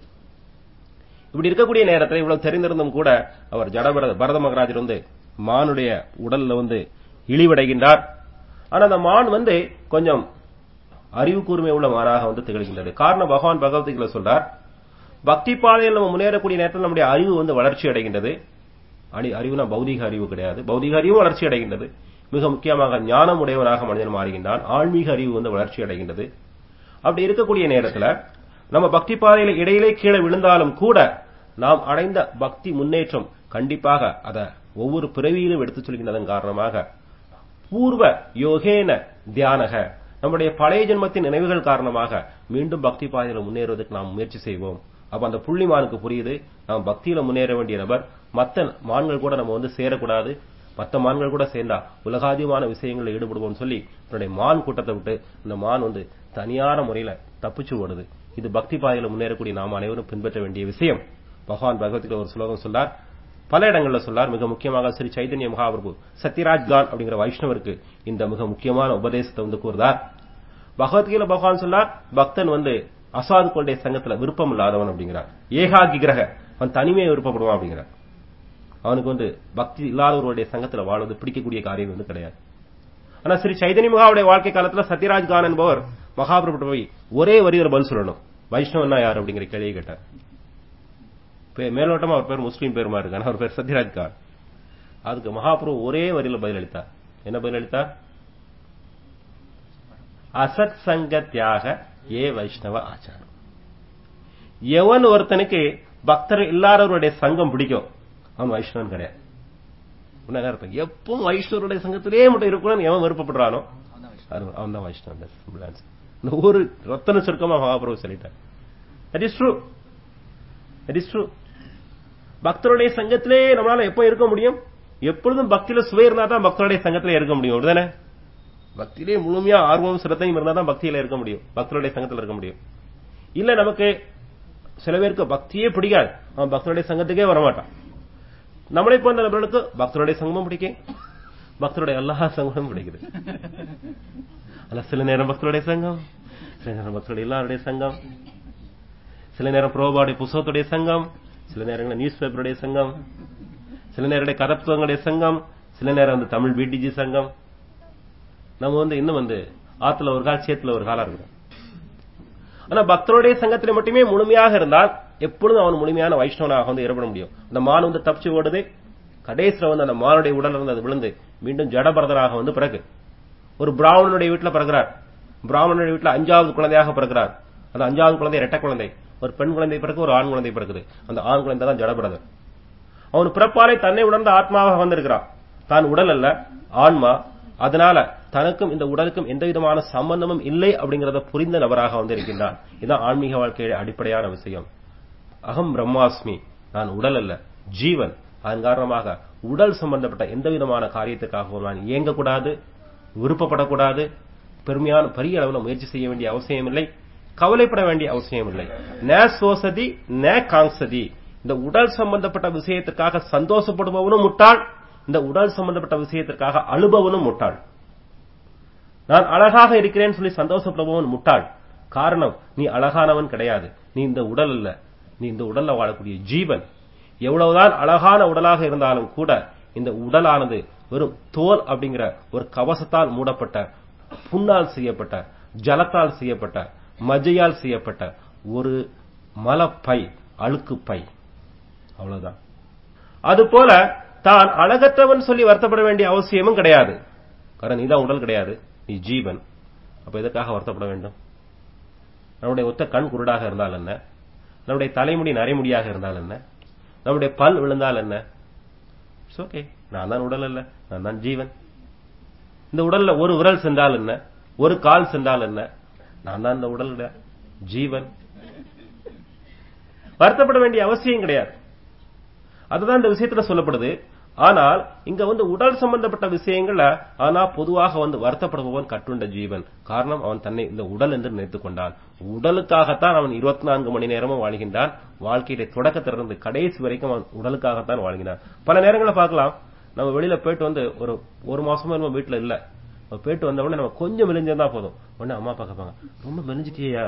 இப்படி இருக்கக்கூடிய நேரத்தில் இவ்வளவு தெரிந்திருந்தும் கூட அவர் ஜடபரத பரத மகராஜர் வந்து மானுடைய உடல்ல வந்து இழிவடைகின்றார் ஆனா அந்த மான் வந்து கொஞ்சம் அறிவு கூர்மை உள்ள மானாக வந்து திகழ்கின்றது காரணம் பகவான் பகவத்கீதை சொல்றார் பக்தி பாதையில் நம்ம முன்னேறக்கூடிய நேரத்தில் நம்முடைய அறிவு வந்து வளர்ச்சி அடைகின்றது அறிவுனா பௌதிக அறிவு கிடையாது பௌதிக அறிவு வளர்ச்சி அடைகின்றது மிக முக்கியமாக ஞானம் உடையவனாக மனிதன் மாறுகின்றான் ஆன்மீக அறிவு வந்து வளர்ச்சி அடைகின்றது அப்படி இருக்கக்கூடிய நேரத்தில் நம்ம பக்தி பாதையில இடையிலே கீழே விழுந்தாலும் கூட நாம் அடைந்த பக்தி முன்னேற்றம் கண்டிப்பாக அத ஒவ்வொரு பிறவியிலும் எடுத்துச் சொல்கின்றதன் காரணமாக பூர்வ யோகேன தியானக நம்முடைய பழைய ஜென்மத்தின் நினைவுகள் காரணமாக மீண்டும் பக்தி பாதையில முன்னேறுவதற்கு நாம் முயற்சி செய்வோம் அப்ப அந்த புள்ளிமானுக்கு புரியுது நாம் பக்தியில முன்னேற வேண்டிய நபர் மத்த மான்கள் கூட நம்ம வந்து சேரக்கூடாது மத்த மான்கள் கூட சேர்ந்தா உலகாதியமான விஷயங்களில் ஈடுபடுவோம் சொல்லி தன்னுடைய மான் கூட்டத்தை விட்டு இந்த மான் வந்து தனியான முறையில தப்பிச்சு ஓடுது இது பக்தி பாதையில முன்னேறக்கூடிய நாம் அனைவரும் பின்பற்ற வேண்டிய விஷயம் பகவான் பகவத்கீதை ஒரு சுலோகம் சொன்னார் பல இடங்கள்ல சொல்லார் மிக முக்கியமாக ஸ்ரீ சைதன்ய மகாபிரபு சத்யராஜ் கான் அப்படிங்கிற வைஷ்ணவருக்கு இந்த மிக முக்கியமான உபதேசத்தை வந்து கூறுதார் பகவத்கீதை பகவான் சொன்னார் பக்தன் வந்து அசாதுக்களுடைய சங்கத்துல விருப்பம் இல்லாதவன் அப்படிங்கிறார் ஏகாகி கிரக அவன் தனிமையை விருப்பப்படுவான் அப்படிங்கிறார் அவனுக்கு வந்து பக்தி இல்லாதவருடைய சங்கத்துல வாழ்வது பிடிக்கக்கூடிய காரியம் வந்து கிடையாது ஆனா ஸ்ரீ சைதன்ய மகாவுடைய வாழ்க்கை காலத்துல சத்யராஜ் கான் என்பவர் மகாபிரபு போய் ஒரே வரியில் பதில் சொல்லணும் வைஷ்ணவன்னா யார் அப்படிங்கிற கேள்வியை கேட்டார் மேலோட்டமா அவர் பேர் முஸ்லீம் பேருமா இருக்கு ஆனா அவர் பேர் சத்யராஜ் கான் அதுக்கு மகாபிரபு ஒரே வரியில பதில் அளித்தார் என்ன பதில் அளித்தார் அசத் சங்க தியாக ஏ வைஷ்ணவ ஆச்சாரம் எவன் ஒருத்தனுக்கு பக்தர் இல்லாதவருடைய சங்கம் பிடிக்கும் அவன் வைஷ்ணவன் கிடையாது அர்த்தம் எப்பவும் வைஷ்ணவருடைய சங்கத்திலே மட்டும் இருக்கணும்னு எவன் விருப்பப்படுறானோ அவன் தான் வைஷ்ணவன் இந்த ஒரு ரத்தன சுருக்கமா மகாபிரபு சொல்லிட்டார் that is true that is true பக்தருடைய சங்கத்திலே நம்மளால எப்போ இருக்க முடியும் எப்பொழுதும் பக்தியில சுவை இருந்தா தான் பக்தருடைய சங்கத்திலே இருக்க முடியும் அப்படிதானே பக்தியிலே முழுமையா ஆர்வம் சிரத்தையும் இருந்தா தான் பக்தியில இருக்க முடியும் பக்தருடைய சங்கத்தில் இருக்க முடியும் இல்ல நமக்கு சில பேருக்கு பக்தியே பிடிக்காது அவன் பக்தருடைய சங்கத்துக்கே வரமாட்டான் நம்மளை போன்ற நபர்களுக்கு பக்தருடைய சங்கமும் பிடிக்கும் பக்தருடைய எல்லா சங்கமும் பிடிக்குது அல்ல சில நேரம் பக்தருடைய சங்கம் சில நேரம் பக்தருடைய எல்லாருடைய சங்கம் சில நேரம் புரோபாடைய புஸ்தகத்துடைய சங்கம் சில நேரங்களில் நியூஸ் பேப்பருடைய சங்கம் சில நேரம் கதப்புத்தகங்களுடைய சங்கம் சில நேரம் வந்து தமிழ் பிடிஜி சங்கம் நம்ம வந்து இன்னும் வந்து ஆத்துல ஒரு கால் சேத்துல ஒரு காலா இருக்கிறோம் ஆனா பக்தருடைய சங்கத்தில் மட்டுமே முழுமையாக இருந்தால் எப்பொழுதும் அவன் முழுமையான வைஷ்ணவனாக வந்து ஏற்பட முடியும் அந்த மான் வந்து தப்பிச்சு ஓடுது கடைசியில் வந்து அந்த மானுடைய உடல் இருந்து அது விழுந்து மீண்டும் ஜடபரதராக வந்து பிறகு ஒரு பிராமணனுடைய வீட்டில் பிறகுறார் பிராமணனுடைய வீட்டில் அஞ்சாவது குழந்தையாக பிறகுறார் அந்த அஞ்சாவது குழந்தை இரட்டை குழந்தை ஒரு பெண் குழந்தை பிறகு ஒரு ஆண் குழந்தை பிறகுது அந்த ஆண் குழந்தை தான் ஜடபரதர் அவன் பிறப்பாலே தன்னை உணர்ந்த ஆத்மாவாக வந்திருக்கிறான் தான் உடல் அல்ல ஆன்மா அதனால தனக்கும் இந்த உடலுக்கும் எந்த விதமான சம்பந்தமும் இல்லை அப்படிங்கறத புரிந்த நபராக வந்திருக்கின்றான் இதுதான் ஆன்மீக வாழ்க்கையுடைய அடிப்படையான விஷயம் அகம் பிரம்மாஸ்மி நான் உடல் அல்ல ஜீவன் அதன் காரணமாக உடல் சம்பந்தப்பட்ட எந்த விதமான காரியத்துக்காகவும் நான் இயங்கக்கூடாது விருப்பப்படக்கூடாது பெருமையான பெரிய அளவில் முயற்சி செய்ய வேண்டிய அவசியம் இல்லை கவலைப்பட வேண்டிய அவசியம் இல்லை ந சோசதி ந காங்சதி இந்த உடல் சம்பந்தப்பட்ட விஷயத்துக்காக சந்தோஷப்படுபவனும் முட்டாள் இந்த உடல் சம்பந்தப்பட்ட விஷயத்திற்காக அழுபவனும் முட்டாள் நான் அழகாக இருக்கிறேன்னு சொல்லி சந்தோஷப்படுபவன் முட்டாள் காரணம் நீ அழகானவன் கிடையாது நீ இந்த உடல் அல்ல நீ இந்த உடல்ல வாழக்கூடிய ஜீவன் எவ்வளவுதான் அழகான உடலாக இருந்தாலும் கூட இந்த உடலானது வெறும் தோல் அப்படிங்கிற ஒரு கவசத்தால் மூடப்பட்ட புண்ணால் செய்யப்பட்ட ஜலத்தால் செய்யப்பட்ட மஜையால் செய்யப்பட்ட ஒரு மலப்பை அழுக்கு பை அவ்வளவுதான் அதுபோல தான் அழகற்றவன் சொல்லி வருத்தப்பட வேண்டிய அவசியமும் கிடையாது காரணம் நீதான் உடல் கிடையாது நீ ஜீவன் அப்ப எதற்காக வருத்தப்பட வேண்டும் நம்முடைய ஒத்த கண் குருடாக இருந்தால் என்ன நம்முடைய தலைமுடி நரைமுடியாக இருந்தால் என்ன நம்முடைய பல் விழுந்தால் என்ன ஓகே நான் தான் உடல் அல்ல நான் தான் ஜீவன் இந்த உடல்ல ஒரு விரல் சென்றால் என்ன ஒரு கால் சென்றால் என்ன நான் தான் இந்த உடல் ஜீவன் வருத்தப்பட வேண்டிய அவசியம் கிடையாது அதுதான் இந்த விஷயத்துல சொல்லப்படுது ஆனால் இங்க வந்து உடல் சம்பந்தப்பட்ட விஷயங்கள்ல ஆனா பொதுவாக வந்து வருத்தப்படுபவன் கட்டுண்ட ஜீவன் காரணம் அவன் தன்னை இந்த உடல் என்று நினைத்துக் கொண்டான் உடலுக்காகத்தான் அவன் இருபத்தி நான்கு மணி நேரமும் வாழ்கின்றான் வாழ்க்கையில தொடக்கத்திலிருந்து கடைசி வரைக்கும் அவன் உடலுக்காகத்தான் வாழ்கிறான் பல நேரங்களில் பார்க்கலாம் நம்ம வெளியில போயிட்டு வந்து ஒரு ஒரு மாசமா நம்ம வீட்டுல இல்ல போயிட்டு வந்த உடனே நம்ம கொஞ்சம் மெலிஞ்சிருந்தா போதும் உடனே அம்மா அப்பா கேட்பாங்க ரொம்ப மெலிஞ்சிட்டியா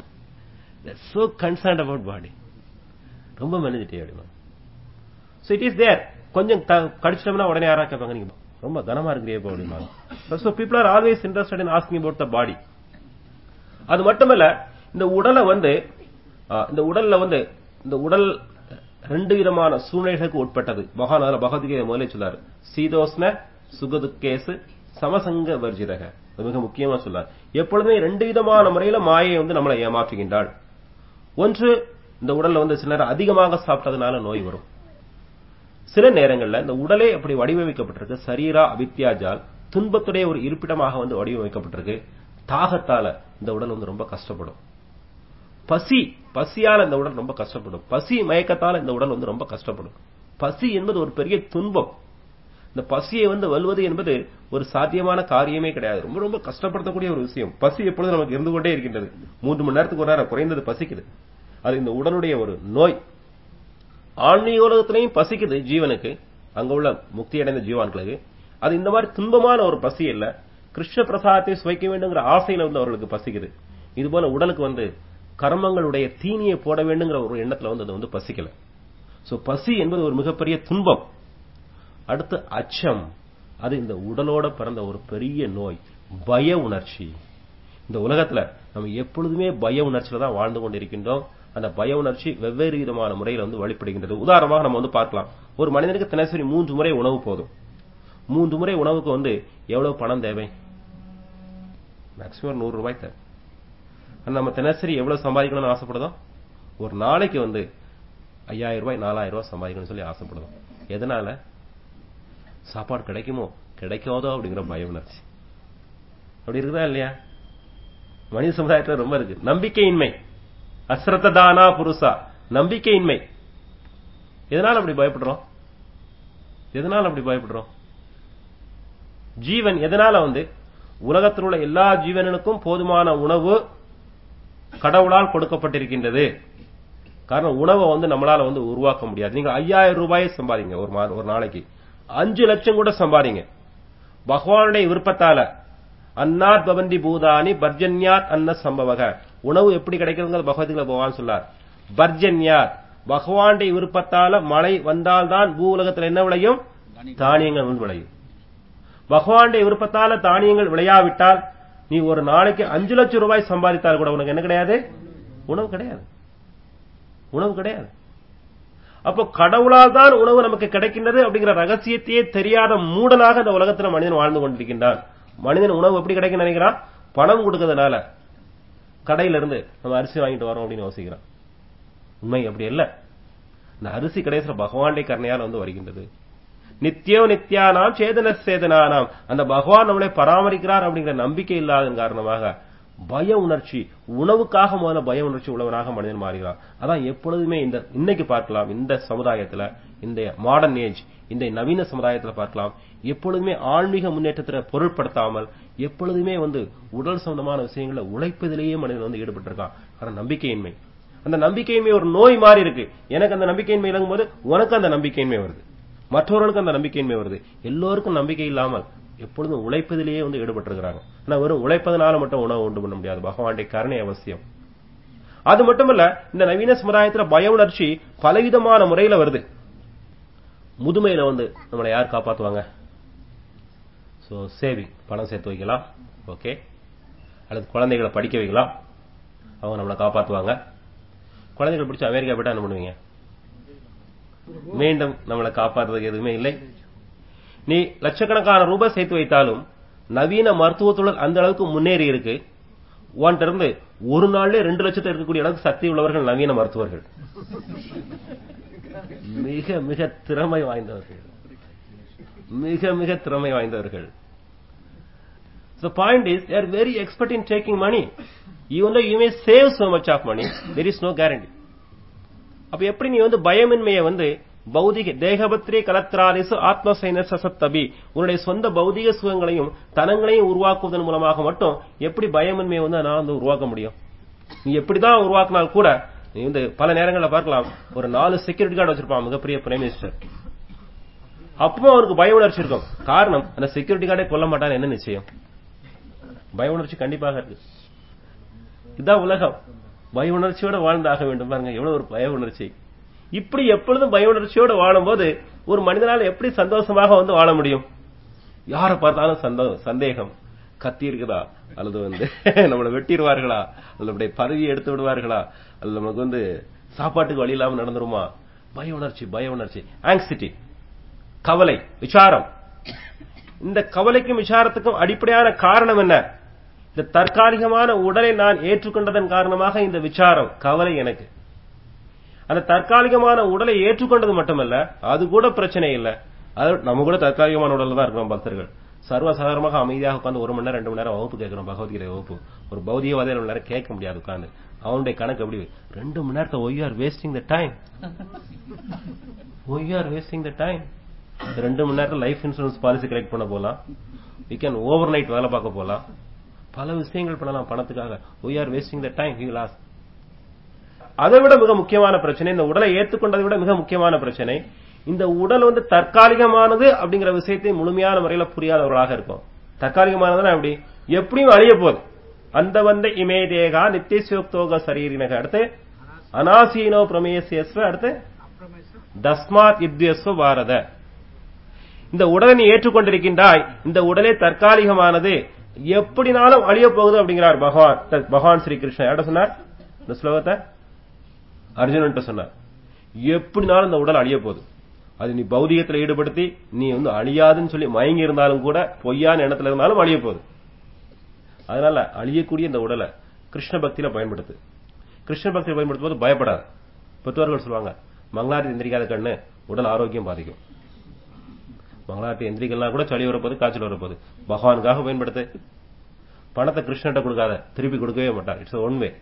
சோ கன்சர்ன்ட் அபவுட் பாடி ரொம்ப மெலிஞ்சிட்டே அப்படிமா சோ இட் இஸ் தேர் கொஞ்சம் கடிச்சிட்டோம்னா உடனே யாரா கேட்பாங்க நீங்க ரொம்ப கனமா இருக்கிறியே அப்படிமா so people are always interested in asking about the body அது மட்டுமல்ல இந்த உடலை வந்து இந்த உடல்ல வந்து இந்த உடல் ரெண்டு விதமான சூழ்நிலைகளுக்கு உட்பட்டது மகாநாத பகவத்கீதை முதலே சொல்லாரு சீதோஷ்ண சுகதுக்கேசு சமசங்க வர்ஜிதக மிக முக்கியமா சொல்லார் எப்பொழுதுமே ரெண்டு விதமான முறையில மாயை வந்து நம்மளை ஏமாற்றுகின்றாள் ஒன்று இந்த உடல்ல வந்து சில நேரம் அதிகமாக சாப்பிட்டதுனால நோய் வரும் சில நேரங்கள்ல இந்த உடலே அப்படி வடிவமைக்கப்பட்டிருக்கு சரீரா அவித்யாஜால் துன்பத்துடைய ஒரு இருப்பிடமாக வந்து வடிவமைக்கப்பட்டிருக்கு தாகத்தால இந்த உடல் வந்து ரொம்ப கஷ்டப்படும் பசி பசியால இந்த உடல் ரொம்ப கஷ்டப்படும் பசி மயக்கத்தால இந்த உடல் வந்து ரொம்ப கஷ்டப்படும் பசி என்பது ஒரு பெரிய துன்பம் இந்த பசியை வந்து வெல்வது என்பது ஒரு சாத்தியமான காரியமே கிடையாது ரொம்ப ரொம்ப கஷ்டப்படுத்தக்கூடிய ஒரு விஷயம் பசி எப்பொழுது நமக்கு இருந்து கொண்டே இருக்கின்றது மூன்று மணி நேரத்துக்கு ஒரு நேரம் குறைந்தது பசிக்குது அது இந்த உடலுடைய ஒரு நோய் ஆன்மீக உலகத்திலையும் பசிக்குது ஜீவனுக்கு அங்க உள்ள முக்தி அடைந்த ஜீவான்களுக்கு அது இந்த மாதிரி துன்பமான ஒரு பசி இல்ல கிருஷ்ண பிரசாதத்தை சுவைக்க வேண்டுங்கிற ஆசையில வந்து அவர்களுக்கு பசிக்குது இது போல உடலுக்கு வந்து கர்மங்களுடைய தீனியை போட வேண்டுங்கிற ஒரு எண்ணத்துல வந்து அது வந்து பசிக்கல சோ பசி என்பது ஒரு மிகப்பெரிய துன்பம் அடுத்து அச்சம் அது இந்த உடலோட பிறந்த ஒரு பெரிய நோய் பய உணர்ச்சி இந்த உலகத்துல நம்ம எப்பொழுதுமே பய உணர்ச்சியில தான் வாழ்ந்து கொண்டிருக்கின்றோம் அந்த பய உணர்ச்சி வெவ்வேறு விதமான முறையில் வந்து வெளிப்படுகின்றது உதாரணமாக நம்ம வந்து பார்க்கலாம் ஒரு மனிதனுக்கு தினசரி மூன்று முறை உணவு போதும் மூன்று முறை உணவுக்கு வந்து எவ்வளவு பணம் தேவை மேக்சிமம் நூறு ரூபாய் தேவை நம்ம தினசரி எவ்வளவு சம்பாதிக்கணும்னு ஆசைப்படுதோம் ஒரு நாளைக்கு வந்து ஐயாயிரம் ரூபாய் நாலாயிரம் ரூபாய் சம்பாதிக்கணும்னு சொல்லி ஆசைப்படுதோம் எதனால சாப்பாடு கிடைக்குமோ கிடைக்காதோ அப்படிங்கிற பய உணர்ச்சி அப்படி இருக்குதா இல்லையா மனித சமுதாயத்துல ரொம்ப இருக்கு நம்பிக்கையின்மை அஸ்ரத்த தானா புருஷா நம்பிக்கையின்மை எதனால அப்படி பயப்படுறோம் எதனால அப்படி பயப்படுறோம் ஜீவன் எதனால வந்து உலகத்தில் உள்ள எல்லா ஜீவனுக்கும் போதுமான உணவு கடவுளால் கொடுக்கப்பட்டிருக்கின்றது காரணம் உணவை வந்து நம்மளால வந்து உருவாக்க முடியாது நீங்க ஐயாயிரம் ரூபாயை சம்பாதிங்க ஒரு ஒரு நாளைக்கு அஞ்சு லட்சம் கூட சம்பாதிங்க பகவானுடைய விருப்பத்தால அன்னாத் பவந்தி பூதானி பர்ஜன்யாத் அன்ன சம்பவக உணவு எப்படி கிடைக்கிறது பகவத்கீதை பகவான் சொல்லார் பர்ஜன்யாத் பகவானுடைய விருப்பத்தால மழை வந்தால்தான் பூ உலகத்தில் என்ன விளையும் தானியங்கள் வந்து விளையும் பகவானுடைய விருப்பத்தால தானியங்கள் விளையாவிட்டால் நீ ஒரு நாளைக்கு அஞ்சு லட்சம் ரூபாய் சம்பாதித்தால் கூட உனக்கு என்ன கிடையாது உணவு கிடையாது உணவு கிடையாது அப்போ கடவுளால் தான் உணவு நமக்கு கிடைக்கின்றது அப்படிங்கிற ரகசியத்தையே தெரியாத மூடனாக இந்த உலகத்தில் மனிதன் வாழ்ந்து கொண்டிருக்கின்றான் மனிதன் உணவு எப்படி கிடைக்கும் நினைக்கிறான் பணம் கொடுக்கறதுனால கடையில இருந்து நம்ம அரிசி வாங்கிட்டு வரோம் அப்படின்னு யோசிக்கிறான் உண்மை அப்படி இல்ல இந்த அரிசி கடைசியில பகவானுடைய கருணையால் வந்து வருகின்றது நித்தியோ நித்யானாம் சேதன சேதனானாம் அந்த பகவான் நம்மளை பராமரிக்கிறார் அப்படிங்கிற நம்பிக்கை இல்லாதன் காரணமாக பய உணர்ச்சி உணவுக்காக முதல்ல பய உணர்ச்சி உள்ளவனாக மனிதன் மாறுகிறான் அதான் எப்பொழுதுமே இந்த இன்னைக்கு பார்க்கலாம் இந்த சமுதாயத்துல இந்த மாடர்ன் ஏஜ் இந்த நவீன சமுதாயத்துல பார்க்கலாம் எப்பொழுதுமே ஆன்மீக முன்னேற்றத்தை பொருட்படுத்தாமல் எப்பொழுதுமே வந்து உடல் சம்பந்தமான விஷயங்கள உழைப்பதிலேயே மனிதன் வந்து ஈடுபட்டு இருக்கான் காரணம் நம்பிக்கையின்மை அந்த நம்பிக்கையின்மை ஒரு நோய் மாறி இருக்கு எனக்கு அந்த நம்பிக்கையின்மை இறங்கும் போது உனக்கு அந்த நம்பிக்கையின்மை வருது மற்றவர்களுக்கு அந்த நம்பிக்கையின்மை வருது எல்லோருக்கும் நம்பிக்கை இல்லாமல் எப்பொழுதும் உழைப்பதிலேயே வந்து ஈடுபட்டிருக்கிறாங்க ஆனா வெறும் உழைப்பதனால மட்டும் உணவு உண்டு பண்ண முடியாது பகவானுடைய கருணை அவசியம் அது மட்டுமல்ல இந்த நவீன சமுதாயத்துல பய உணர்ச்சி பலவிதமான முறையில வருது முதுமையில வந்து நம்மளை யார் காப்பாத்துவாங்க சோ சேவிங் பணம் சேர்த்து வைக்கலாம் ஓகே அல்லது குழந்தைகளை படிக்க வைக்கலாம் அவங்க நம்மளை காப்பாத்துவாங்க குழந்தைகளை பிடிச்சி அமெரிக்கா போயிட்டா என்ன பண்ணுவீங்க மீண்டும் நம்மளை காப்பாற்றுறதுக்கு எதுவுமே இல்லை நீ லட்சக்கணக்கான ரூபாய் சேர்த்து வைத்தாலும் நவீன மருத்துவத்துடன் அந்த அளவுக்கு முன்னேறி இருக்கு உன்கிட்ட இருந்து ஒரு நாள்ல ரெண்டு லட்சத்தை இருக்கக்கூடிய அளவுக்கு சக்தி உள்ளவர்கள் நவீன மருத்துவர்கள் மிக மிக திறமை வாய்ந்தவர்கள் மிக மிக திறமை வாய்ந்தவர்கள் The point is, they are very expert in taking money. Even though you may save so much of money, there is no guarantee. அப்ப எப்படி நீ வந்து பயமின்மையை வந்து பௌதிக தேகபத்திரே கலத்திராலிசு ஆத்ம சைனஸ் சசத்தபி உன்னுடைய சொந்த பௌதிக சுகங்களையும் தனங்களையும் உருவாக்குவதன் மூலமாக மட்டும் எப்படி பயமின்மையை வந்து நான் வந்து உருவாக்க முடியும் நீ எப்படிதான் உருவாக்கினால் கூட நீ வந்து பல நேரங்களில் பார்க்கலாம் ஒரு நாலு செக்யூரிட்டி கார்டு வச்சிருப்பான் மிகப்பெரிய பிரைம் மினிஸ்டர் அப்பவும் அவருக்கு பய உணர்ச்சி இருக்கும் காரணம் அந்த செக்யூரிட்டி கார்டே கொல்ல மாட்டான்னு என்ன நிச்சயம் பய உணர்ச்சி கண்டிப்பாக இருக்கு இதுதான் உலகம் பய உணர்ச்சியோட வாழ்ந்தாக வேண்டும் பாருங்க எவ்வளவு ஒரு பய உணர்ச்சி இப்படி எப்பொழுதும் பய உணர்ச்சியோட வாழும்போது ஒரு மனிதனால எப்படி சந்தோஷமாக வந்து வாழ முடியும் யாரை பார்த்தாலும் சந்தோ சந்தேகம் கத்தி இருக்குதா அல்லது வந்து நம்மளை வெட்டிடுவார்களா அல்லது நம்முடைய பதவியை எடுத்து விடுவார்களா அல்லது நமக்கு வந்து சாப்பாட்டுக்கு வழி இல்லாம நடந்துருமா பய உணர்ச்சி பய உணர்ச்சி ஆங்ஸிட்டி கவலை விசாரம் இந்த கவலைக்கும் விசாரத்துக்கும் அடிப்படையான காரணம் என்ன இந்த தற்காலிகமான உடலை நான் ஏற்றுக்கொண்டதன் காரணமாக இந்த விசாரம் கவலை எனக்கு அந்த தற்காலிகமான உடலை ஏற்றுக்கொண்டது மட்டுமல்ல அது கூட பிரச்சனை இல்லை அது நம்ம கூட தற்காலிகமான உடல்ல தான் இருக்கிறோம் பக்தர்கள் சர்வசாதாரணமாக அமைதியாக உட்காந்து ஒரு மணி நேரம் ரெண்டு மணி நேரம் வகுப்பு கேட்கிறோம் பகவத்கீதை வகுப்பு ஒரு பௌதிகவாதிய ரெண்டு நேரம் கேட்க முடியாது உட்காந்து அவனுடைய கணக்கு எப்படி ரெண்டு மணி நேரத்தை why are wasting the time why are wasting the time ரெண்டு மணி நேரத்தில் லைஃப் இன்சூரன்ஸ் பாலிசி கலெக்ட் பண்ண போலாம் வி கேன் ஓவர் நைட் வேலை பார்க்க போலாம் பல விஷயங்கள் பண்ணலாம் பணத்துக்காக why are wasting the time you lose அதை விட மிக முக்கியமான பிரச்சனை இந்த உடலை ஏற்றுக்கொண்டதை விட மிக முக்கியமான பிரச்சனை இந்த உடல் வந்து தற்காலிகமானது அப்படிங்கிற விஷயத்தை முழுமையான முறையில் புரியாதவர்களாக இருக்கும் தற்காலிகமானதுன்னா எப்படி எப்படியும் அழிய போகுது அந்த வந்த இமே தேகா நித்தியசோக்தோக சரீரினக அடுத்து அனாசீனோ பிரமேசியஸ்வ அடுத்து தஸ்மாத் இத்யஸ்வ பாரத இந்த உடலை நீ ஏற்றுக்கொண்டிருக்கின்றாய் இந்த உடலே தற்காலிகமானது எப்படினாலும் அழிய போகுது அப்படிங்கிறார் பகவான் பகவான் ஸ்ரீ கிருஷ்ணன் யார்ட்ட சொன்னார் இந்த ஸ்லோகத்தை அர்ஜுனன் சொன்னார் எப்படினாலும் இந்த உடல் அழிய போகுது அது நீ பௌதிகத்தில் ஈடுபடுத்தி நீ வந்து அழியாதுன்னு சொல்லி மயங்கி இருந்தாலும் கூட பொய்யான எண்ணத்துல இருந்தாலும் அழிய போகுது அதனால அழியக்கூடிய இந்த உடலை கிருஷ்ண பக்தியில பயன்படுத்து கிருஷ்ண பக்தியில பயன்படுத்தும் போது பயப்படாது பெற்றோர்கள் சொல்லுவாங்க மங்களாரத்தி எந்திரிக்காத கண்ணு உடல் ஆரோக்கியம் பாதிக்கும் மங்களாரத்தி எந்திரிக்கலாம் கூட சளி வரப்போது காய்ச்சல் வரப்போகுது பகவானுக்காக பயன்படுத்து பணத்தை கிருஷ்ணன்ட்ட கொடுக்காத திருப்பி கொடுக்கவே மாட்டார் இட்ஸ் ஒன் வே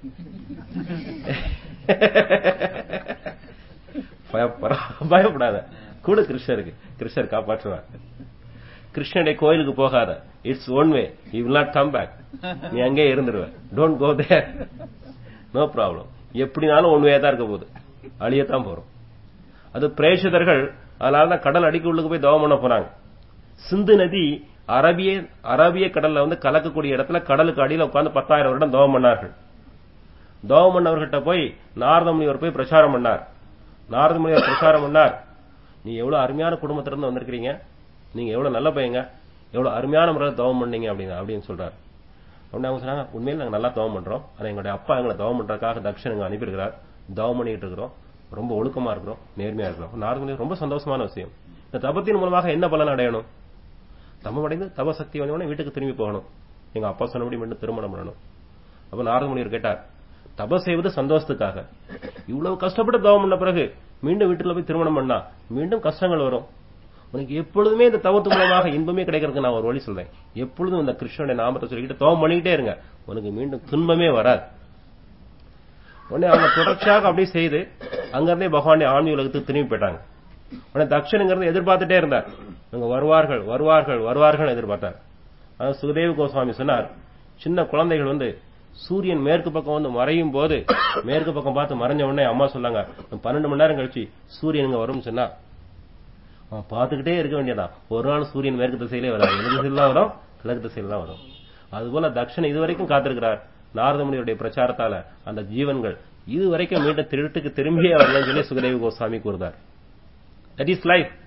பயப்படாத கூட கிருஷ்ணருக்கு கிருஷ்ணர் காப்பாற்றுவார் கிருஷ்ணனுடைய கோயிலுக்கு போகாத it's one way you will not come back நீ அங்கே இருந்துருவ don't go there no problem எப்படினாலும் ஒன் வே தான் இருக்க போகுது அழியத்தான் போறோம் அது பிரேஷதர்கள் அதனால தான் கடல் அடிக்கு உள்ளுக்கு போய் தவம் பண்ண போனாங்க சிந்து நதி அரபிய அரபிய கடல்ல வந்து கலக்கக்கூடிய இடத்துல கடலுக்கு அடியில் உட்கார்ந்து பத்தாயிரம் வருடம் தவம் பண்ணார்கள் தவம் பண்ணவர்கிட்ட போய் நாரத முனிவர் போய் பிரச்சாரம் பண்ணார் நாரத முனிவர் பிரச்சாரம் பண்ணார் நீ எவ்வளவு அருமையான குடும்பத்திலிருந்து வந்திருக்கிறீங்க நீங்க எவ்வளவு நல்ல பையங்க எவ்வளவு அருமையான முறையில் தவம் பண்ணீங்க அப்படின்னு அப்படின்னு சொல்றாரு உடனே அவங்க சொன்னாங்க உண்மையில் நாங்க நல்லா தவம் பண்றோம் ஆனா எங்களுடைய அப்பா எங்களை தவம் பண்றதுக்காக தக்ஷன் எங்க அனுப்பியிருக்கிறார் தவம் பண்ணிட்டு இருக்கிறோம் ரொம்ப ஒழுக்கமா இருக்கிறோம் நேர்மையா இருக்கிறோம் நாரத முனிவர் ரொம்ப சந்தோஷமான விஷயம் இந்த தபத்தின் மூலமாக என்ன பலன் அடையணும் தமம் அடைந்து தபசக்தி வந்தவொடனே வீட்டுக்கு திரும்பி போகணும் எங்க அப்பா சொன்னபடி மீண்டும் திருமணம் பண்ணணும் அப்ப நாரத முனிவர் கேட்டார் தப செய்வது சந்தோஷத்துக்காக இவ்வளவு கஷ்டப்பட்டு தவம் பண்ண பிறகு மீண்டும் வீட்டுல போய் திருமணம் பண்ணா மீண்டும் கஷ்டங்கள் வரும் உனக்கு எப்பொழுதுமே இந்த தவத்து மூலமாக இன்பமே கிடைக்கிறதுக்கு நான் ஒரு வழி சொல்றேன் எப்பொழுதும் இந்த கிருஷ்ணனுடைய நாமத்தை சொல்லிக்கிட்டு தவம் பண்ணிக்கிட்டே இருங்க உனக்கு மீண்டும் துன்பமே வராது உடனே அவங்க தொடர்ச்சியாக அப்படியே செய்து அங்கிருந்தே பகவானுடைய ஆன்மீக உலகத்துக்கு திரும்பி போயிட்டாங்க உடனே தக்ஷனுங்கிறது எதிர்பார்த்துட்டே இருந்தார் இவங்க வருவார்கள் வருவார்கள் வருவார்கள் எதிர்பார்த்தார் அதாவது சுகதேவ கோஸ்வாமி சொன்னார் சின்ன குழந்தைகள் வந்து சூரியன் மேற்கு பக்கம் வந்து மறையும் போது மேற்கு பக்கம் பார்த்து மறைஞ்ச உடனே அம்மா சொன்னாங்க பன்னெண்டு மணி நேரம் கழிச்சு சூரியன் இங்க வரும்னு சொன்னா அவன் பார்த்துக்கிட்டே இருக்க வேண்டியதான் ஒரு நாள் சூரியன் மேற்கு திசையிலே வராது எது திசையில தான் வரும் கிழக்கு திசையில தான் வரும் அதுபோல தக்ஷன் இதுவரைக்கும் காத்திருக்கிறார் நாரதமுனியுடைய பிரச்சாரத்தால அந்த ஜீவன்கள் இதுவரைக்கும் மீண்டும் திருட்டுக்கு திரும்பியே வரலன்னு சொல்லி சுகதேவி கோஸ்வாமி கூறுதார் தட் இஸ் லைஃப்